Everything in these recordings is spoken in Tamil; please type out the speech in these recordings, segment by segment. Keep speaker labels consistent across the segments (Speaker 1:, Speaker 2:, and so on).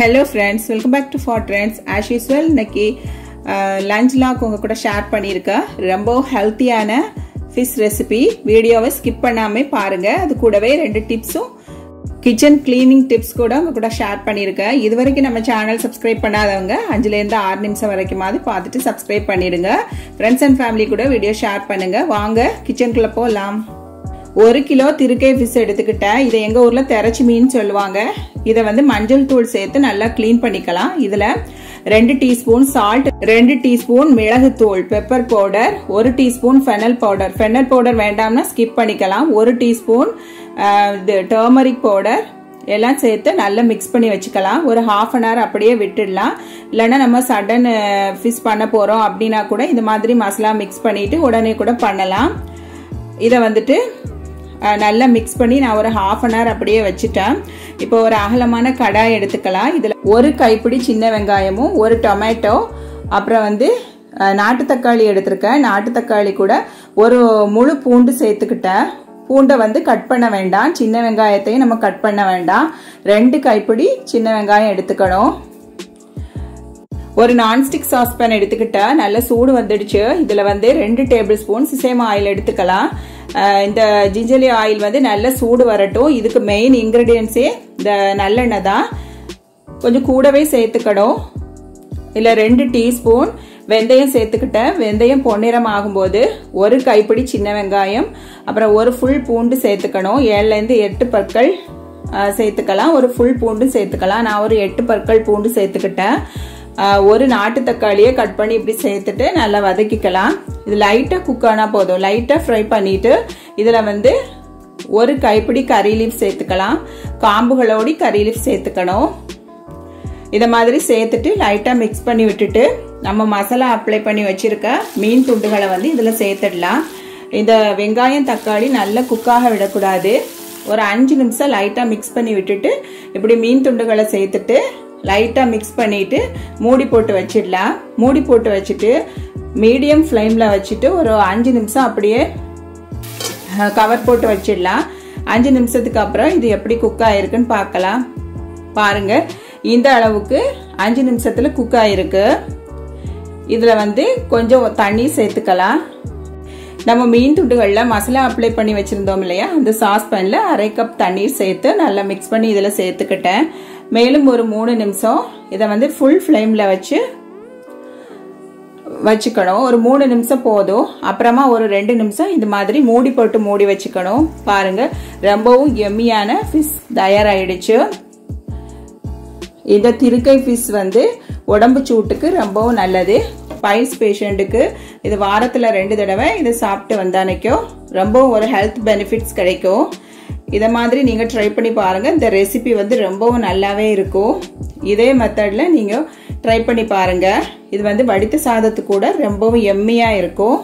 Speaker 1: hello friends welcome back to for trends as usual இன்னைக்கு லஞ்ச் லாக் உங்கள் கூட ஷேர் பண்ணியிருக்கேன் ரொம்ப ஹெல்த்தியான ஃபிஷ் ரெசிபி வீடியோவை ஸ்கிப் பண்ணாமல் பாருங்கள் அது கூடவே ரெண்டு டிப்ஸும் கிச்சன் கிளீனிங் டிப்ஸ் கூட உங்க கூட ஷேர் பண்ணியிருக்கேன் இது வரைக்கும் நம்ம சேனல் சப்ஸ்கிரைப் பண்ணாதவங்க அஞ்சுலேருந்து ஆறு நிமிஷம் வரைக்குமாவது பார்த்துட்டு சப்ஸ்கிரைப் பண்ணிடுங்க ஃப்ரெண்ட்ஸ் அண்ட் ஃபேமிலி கூட வீடியோ ஷேர் பண்ணுங்க வாங்க கிச்சனுக்குள்ள போகலாம் ஒரு கிலோ திருக்கை ஃபிஷ் எடுத்துக்கிட்டேன் இதை எங்கள் ஊரில் தெரச்சி மீன் சொல்லுவாங்க இதை வந்து மஞ்சள் தூள் சேர்த்து நல்லா க்ளீன் பண்ணிக்கலாம் இதில் ரெண்டு டீஸ்பூன் சால்ட் ரெண்டு டீஸ்பூன் மிளகுத்தூள் பெப்பர் பவுடர் ஒரு teaspoon fennel powder fennel powder வேண்டாம்னா ஸ்கிப் பண்ணிக்கலாம் ஒரு டீஸ்பூன் இது டர்மரிக் பவுடர் எல்லாம் சேர்த்து நல்லா மிக்ஸ் பண்ணி வச்சுக்கலாம் ஒரு ஹாஃப் அன் ஹவர் அப்படியே விட்டுடலாம் இல்லைன்னா நம்ம சடன் ஃபிஷ் பண்ண போகிறோம் அப்படின்னா கூட இந்த மாதிரி மசாலா மிக்ஸ் பண்ணிட்டு உடனே கூட பண்ணலாம் இதை வந்துட்டு நல்லா மிக்ஸ் பண்ணி நான் ஒரு ஹாஃப் அன் ஹவர் அப்படியே வச்சுட்டேன் இப்போ ஒரு அகலமான கடாய் எடுத்துக்கலாம் இதில் ஒரு கைப்பிடி சின்ன வெங்காயமும் ஒரு டொமேட்டோ அப்புறம் வந்து நாட்டு தக்காளி எடுத்திருக்கேன் நாட்டு தக்காளி கூட ஒரு முழு பூண்டு சேர்த்துக்கிட்டேன் பூண்டை வந்து கட் பண்ண வேண்டாம் சின்ன வெங்காயத்தையும் நம்ம கட் பண்ண வேண்டாம் ரெண்டு கைப்பிடி சின்ன வெங்காயம் எடுத்துக்கணும் ஒரு நான்ஸ்டிக் சாஸ்பேன் எடுத்துக்கிட்டா நல்ல சூடு வந்துடுச்சு இதில் வந்து ரெண்டு டேபிள் ஸ்பூன் சிசேம் ஆயில் எடுத்துக்கலாம் இந்த ஜிஞ்சலி ஆயில் வந்து நல்ல சூடு வரட்டும் இதுக்கு மெயின் இன்க்ரீடியன்ஸே இந்த நல்லெண்ணெய் தான் கொஞ்சம் கூடவே சேர்த்துக்கணும் இல்லை ரெண்டு டீஸ்பூன் வெந்தயம் சேர்த்துக்கிட்டேன் வெந்தயம் பொன்னிறம் ஆகும்போது ஒரு கைப்பிடி சின்ன வெங்காயம் அப்புறம் ஒரு ஃபுல் பூண்டு சேர்த்துக்கணும் ஏழுலேருந்து எட்டு பற்கள் சேர்த்துக்கலாம் ஒரு ஃபுல் பூண்டு சேர்த்துக்கலாம் நான் ஒரு எட்டு பற்கள் பூண்டு சேர்த்துக்கிட்டேன் ஒரு நாட்டு தக்காளியை கட் பண்ணி இப்படி சேர்த்துட்டு நல்லா வதக்கிக்கலாம் இது லைட்டாக குக் ஆனால் போதும் லைட்டாக ஃப்ரை பண்ணிட்டு இதில் வந்து ஒரு கைப்பிடி கறி லீஃப் சேர்த்துக்கலாம் காம்புகளோடி கறி லீஃப் சேர்த்துக்கணும் இதை மாதிரி சேர்த்துட்டு லைட்டாக மிக்ஸ் பண்ணி விட்டுட்டு நம்ம மசாலா அப்ளை பண்ணி வச்சிருக்க மீன் துண்டுகளை வந்து இதில் சேர்த்துடலாம் இந்த வெங்காயம் தக்காளி நல்லா குக்காக விடக்கூடாது ஒரு அஞ்சு நிமிஷம் லைட்டாக மிக்ஸ் பண்ணி விட்டுட்டு இப்படி மீன் துண்டுகளை சேர்த்துட்டு லைட்டாக மிக்ஸ் பண்ணிட்டு மூடி போட்டு வச்சிடலாம் மூடி போட்டு வச்சுட்டு மீடியம் ஃப்ளேமில் வச்சுட்டு ஒரு அஞ்சு நிமிஷம் அப்படியே கவர் போட்டு வச்சிடலாம் அஞ்சு நிமிஷத்துக்கு அப்புறம் இது எப்படி குக் ஆயிருக்குன்னு பார்க்கலாம் பாருங்க இந்த அளவுக்கு அஞ்சு நிமிஷத்துல குக் ஆயிருக்கு இதில் வந்து கொஞ்சம் தண்ணி சேர்த்துக்கலாம் நம்ம மீன் துண்டுகளில் மசாலா அப்ளை பண்ணி வச்சுருந்தோம் இல்லையா அந்த சாஸ் பேனில் அரை கப் தண்ணீர் சேர்த்து நல்லா மிக்ஸ் பண்ணி இதில் சேர்த்துக்கிட்டேன் மேலும் ஒரு மூணு நிமிஷம் இதை வந்து ஃபுல் ஃப்ளேமில் வச்சு வச்சுக்கணும் ஒரு மூணு நிமிஷம் போதும் அப்புறமா ஒரு ரெண்டு நிமிஷம் இது மாதிரி மூடி போட்டு மூடி வச்சுக்கணும் பாருங்க ரொம்பவும் எம்மியான ஃபிஷ் தயாராகிடுச்சு இந்த திருக்கை ஃபிஷ் வந்து உடம்பு சூட்டுக்கு ரொம்பவும் நல்லது பைல்ஸ் பேஷண்ட்டுக்கு இது வாரத்தில் ரெண்டு தடவை இதை சாப்பிட்டு வந்தானைக்கும் ரொம்பவும் ஒரு ஹெல்த் பெனிஃபிட்ஸ் கிடைக்கும் இதை மாதிரி நீங்கள் ட்ரை பண்ணி பாருங்கள் இந்த ரெசிபி வந்து ரொம்பவும் நல்லாவே இருக்கும் இதே மெத்தடில் நீங்கள் ட்ரை பண்ணி பாருங்கள் இது வந்து வடித்த சாதத்து கூட ரொம்பவும் எம்மியாக இருக்கும்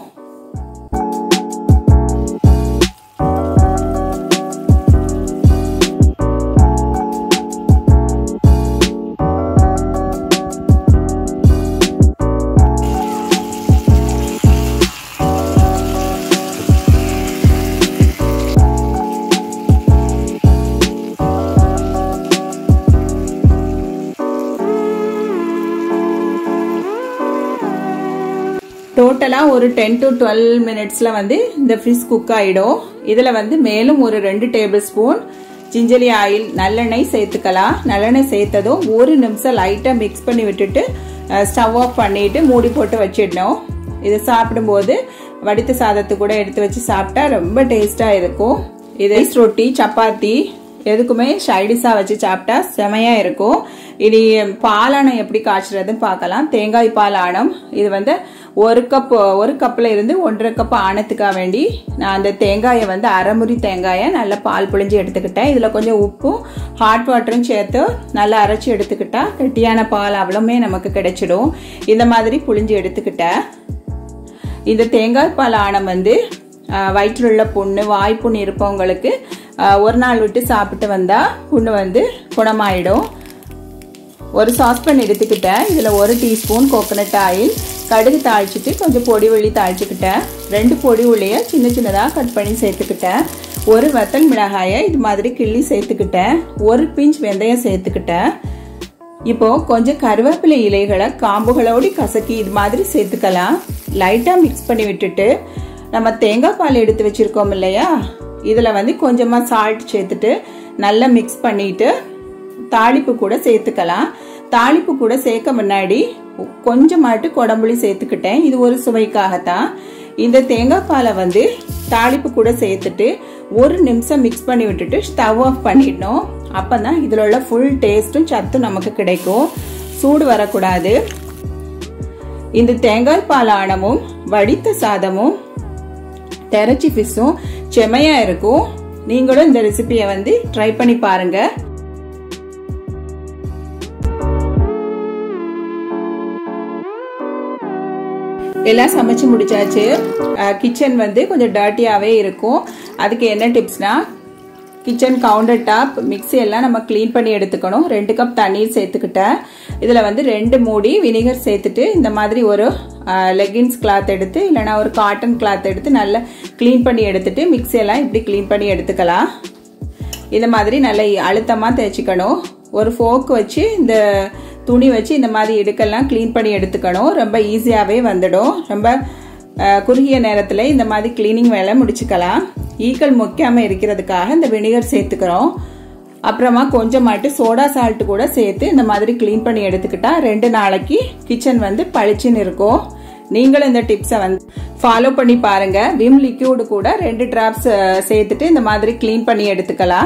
Speaker 1: டோட்டலாக ஒரு டென் டு டுவெல் மினிட்ஸில் வந்து இந்த ஃபிஷ் குக் ஆகிடும் இதில் வந்து மேலும் ஒரு ரெண்டு டேபிள் ஸ்பூன் ஜிஞ்சலி ஆயில் நல்லெண்ணெய் சேர்த்துக்கலாம் நல்லெண்ணெய் சேர்த்ததும் ஒரு நிமிஷம் லைட்டாக மிக்ஸ் பண்ணி விட்டுட்டு ஸ்டவ் ஆஃப் பண்ணிட்டு மூடி போட்டு வச்சிடணும் இது சாப்பிடும்போது வடித்த சாதத்து கூட எடுத்து வச்சு சாப்பிட்டா ரொம்ப டேஸ்டாக இருக்கும் இது ரொட்டி சப்பாத்தி எதுக்குமே சைடிஷாக வச்சு சாப்பிட்டா செமையாக இருக்கும் இனி பாலானம் எப்படி காய்ச்சுறதுன்னு பார்க்கலாம் தேங்காய் பால் ஆனம் இது வந்து ஒரு கப் ஒரு கப்பில் இருந்து ஒன்றரை கப் ஆனத்துக்காக வேண்டி நான் அந்த தேங்காயை வந்து அரைமுறி தேங்காயை நல்லா பால் புழிஞ்சு எடுத்துக்கிட்டேன் இதில் கொஞ்சம் உப்பும் ஹாட் வாட்டரும் சேர்த்து நல்லா அரைச்சி எடுத்துக்கிட்டா கெட்டியான பால் அவ்வளோமே நமக்கு கிடைச்சிடும் இந்த மாதிரி புழிஞ்சு எடுத்துக்கிட்டேன் இந்த தேங்காய் பால் ஆனம் வந்து வயிற்றில் உள்ள புண்ணு வாய்ப்புண் இருப்பவங்களுக்கு ஒரு நாள் விட்டு சாப்பிட்டு வந்தால் புண்ணு வந்து குணமாயிடும் ஒரு சாஸ்பேன் எடுத்துக்கிட்டேன் இதில் ஒரு டீஸ்பூன் கோகனட் ஆயில் கடுகு தாளிச்சிட்டு கொஞ்சம் பொடி உள்ளி தாளிச்சுக்கிட்டேன் ரெண்டு பொடி உள்ளியை சின்ன சின்னதாக கட் பண்ணி சேர்த்துக்கிட்டேன் ஒரு வத்தல் மிளகாயை இது மாதிரி கிள்ளி சேர்த்துக்கிட்டேன் ஒரு பிஞ்ச் வெந்தயம் சேர்த்துக்கிட்டேன் இப்போ கொஞ்சம் கருவேப்பிலை இலைகளை காம்புகளோடு கசக்கி இது மாதிரி சேர்த்துக்கலாம் லைட்டா மிக்ஸ் பண்ணி விட்டுட்டு நம்ம தேங்காய் பால் எடுத்து வச்சிருக்கோம் இல்லையா இதுல வந்து கொஞ்சமா சால்ட் சேர்த்துட்டு நல்லா மிக்ஸ் பண்ணிட்டு தாளிப்பு கூட சேர்த்துக்கலாம் தாளிப்பு கூட சேர்க்க முன்னாடி கொஞ்சமாட்டு குடம்புளி சேர்த்துக்கிட்டேன் இது ஒரு சுவைக்காகத்தான் இந்த தேங்காய் பாலை வந்து தாளிப்பு கூட சேர்த்துட்டு ஒரு நிமிஷம் மிக்ஸ் பண்ணி விட்டுட்டு ஸ்டவ் ஆஃப் பண்ணிடணும் அப்பதான் இதுல உள்ள ஃபுல் டேஸ்ட்டும் சத்தும் நமக்கு கிடைக்கும் சூடு வரக்கூடாது இந்த தேங்காய் பால் ஆணமும் வடித்த சாதமும் தெரச்சி ஃபிஷ்ஷும் செமையா இருக்கும் நீங்களும் இந்த ரெசிபியை வந்து ட்ரை பண்ணி பாருங்க எல்லாம் சமைச்சு முடிச்சாச்சு கிச்சன் வந்து கொஞ்சம் டர்ட்டியாகவே இருக்கும் அதுக்கு என்ன டிப்ஸ்னா கிச்சன் கவுண்டர் டாப் மிக்சி எல்லாம் நம்ம க்ளீன் பண்ணி எடுத்துக்கணும் ரெண்டு கப் தண்ணீர் சேர்த்துக்கிட்டேன் இதில் வந்து ரெண்டு மூடி வினிகர் சேர்த்துட்டு இந்த மாதிரி ஒரு லெகின்ஸ் கிளாத் எடுத்து இல்லைனா ஒரு காட்டன் கிளாத் எடுத்து நல்லா க்ளீன் பண்ணி எடுத்துட்டு மிக்சி எல்லாம் இப்படி க்ளீன் பண்ணி எடுத்துக்கலாம் இந்த மாதிரி நல்லா அழுத்தமாக தேய்ச்சிக்கணும் ஒரு ஃபோக் வச்சு இந்த துணி வச்சு இந்த மாதிரி இடுக்கெல்லாம் க்ளீன் பண்ணி எடுத்துக்கணும் ரொம்ப ஈஸியாகவே வந்துடும் ரொம்ப குறுகிய நேரத்தில் இந்த மாதிரி கிளீனிங் வேலை முடிச்சுக்கலாம் ஈக்கள் முக்கியமாக இருக்கிறதுக்காக இந்த வினிகர் சேர்த்துக்கிறோம் அப்புறமா கொஞ்சமாட்டு சோடா சால்ட் கூட சேர்த்து இந்த மாதிரி க்ளீன் பண்ணி எடுத்துக்கிட்டா ரெண்டு நாளைக்கு கிச்சன் வந்து பளிச்சுன்னு இருக்கும் நீங்களும் இந்த டிப்ஸை வந்து ஃபாலோ பண்ணி பாருங்க விம் லிக்யூடு கூட ரெண்டு டிராப்ஸ் சேர்த்துட்டு இந்த மாதிரி க்ளீன் பண்ணி எடுத்துக்கலாம்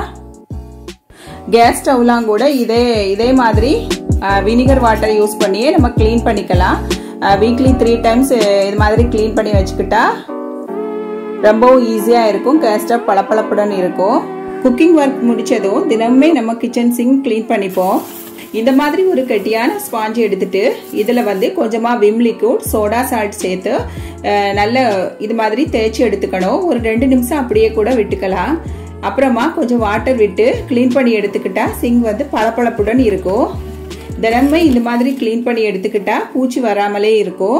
Speaker 1: கேஸ் ஸ்டவ்லாம் கூட இதே இதே மாதிரி வினிகர் வாட்டர் யூஸ் பண்ணியே நம்ம க்ளீன் பண்ணிக்கலாம் வீக்லி த்ரீ டைம்ஸ் இது மாதிரி க்ளீன் பண்ணி வச்சுக்கிட்டா ரொம்பவும் ஈஸியாக இருக்கும் கேஸ் ஸ்டவ் பளபளப்புடன் இருக்கும் குக்கிங் ஒர்க் முடிச்சதும் தினமுமே நம்ம கிச்சன் சிங்க் க்ளீன் பண்ணிப்போம் இந்த மாதிரி ஒரு கெட்டியான ஸ்பாஞ்சு எடுத்துட்டு இதில் வந்து கொஞ்சமாக விம் லிக்யூட் சோடா சால்ட் சேர்த்து நல்ல இது மாதிரி தேய்ச்சி எடுத்துக்கணும் ஒரு ரெண்டு நிமிஷம் அப்படியே கூட விட்டுக்கலாம் அப்புறமா கொஞ்சம் வாட்டர் விட்டு க்ளீன் பண்ணி எடுத்துக்கிட்டா சிங்க் வந்து பளபளப்புடன் இருக்கும் தினமே இந்த மாதிரி க்ளீன் பண்ணி எடுத்துக்கிட்டா பூச்சி வராமலே இருக்கும்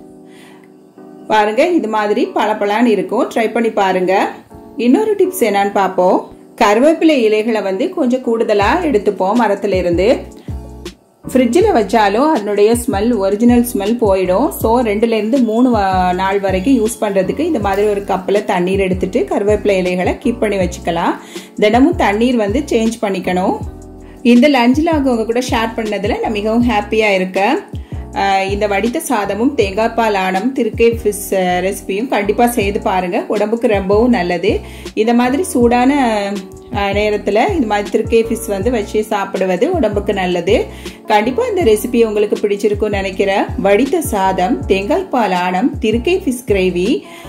Speaker 1: பாருங்க இது மாதிரி பளபளான்னு இருக்கும் ட்ரை பண்ணி பாருங்க இன்னொரு டிப்ஸ் என்னன்னு பார்ப்போம் கருவேப்பிலை இலைகளை வந்து கொஞ்சம் கூடுதலாக எடுத்துப்போம் மரத்துல இருந்து ஃப்ரிட்ஜில் வச்சாலும் அதனுடைய ஸ்மெல் ஒரிஜினல் ஸ்மெல் போயிடும் ஸோ ரெண்டுலேருந்து மூணு நாள் வரைக்கும் யூஸ் பண்ணுறதுக்கு இந்த மாதிரி ஒரு கப்பில் தண்ணீர் எடுத்துட்டு கருவேப்பிலை இலைகளை கீப் பண்ணி வச்சுக்கலாம் தினமும் தண்ணீர் வந்து சேஞ்ச் பண்ணிக்கணும் இந்த லஞ்சில் அவங்க கூட ஷேர் பண்ணதில் நான் மிகவும் ஹாப்பியாக இருக்கேன் இந்த வடித்த சாதமும் தேங்காய் பால் ஆனம் திருக்கை ஃபிஷ் ரெசிபியும் கண்டிப்பாக செய்து பாருங்கள் உடம்புக்கு ரொம்பவும் நல்லது இந்த மாதிரி சூடான நேரத்தில் இந்த மாதிரி திருக்கை ஃபிஷ் வந்து வச்சு சாப்பிடுவது உடம்புக்கு நல்லது கண்டிப்பாக இந்த ரெசிபி உங்களுக்கு பிடிச்சிருக்கும்னு நினைக்கிறேன் வடித்த சாதம் தேங்காய் பால் ஆனம் திருக்கை ஃபிஷ் கிரேவி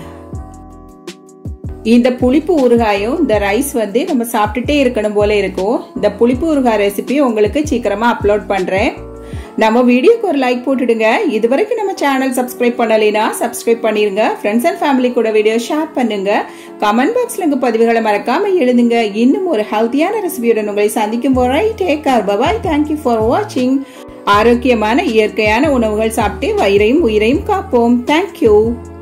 Speaker 1: இந்த புளிப்பு ஊறுகாயும் இந்த ரைஸ் வந்து நம்ம சாப்பிட்டுட்டே இருக்கணும் போல இருக்கும் இந்த புளிப்பு ஊறுகாய் ரெசிபி உங்களுக்கு சீக்கிரமா அப்லோட் பண்றேன் நம்ம வீடியோக்கு ஒரு லைக் போட்டுடுங்க இது வரைக்கும் நம்ம சேனல் சப்ஸ்கிரைப் பண்ணலைனா சப்ஸ்கிரைப் பண்ணிருங்க ஃப்ரெண்ட்ஸ் அண்ட் ஃபேமிலி கூட வீடியோ ஷேர் பண்ணுங்க கமெண்ட் பாக்ஸ்ல உங்க பதிவுகளை மறக்காம எழுதுங்க இன்னும் ஒரு ஹெல்த்தியான ரெசிபியுடன் உங்களை சந்திக்கும் போது take care bye bye thank you for வாட்சிங் ஆரோக்கியமான இயற்கையான உணவுகள் சாப்பிட்டு வயிறையும் உயிரையும் காப்போம் தேங்க்யூ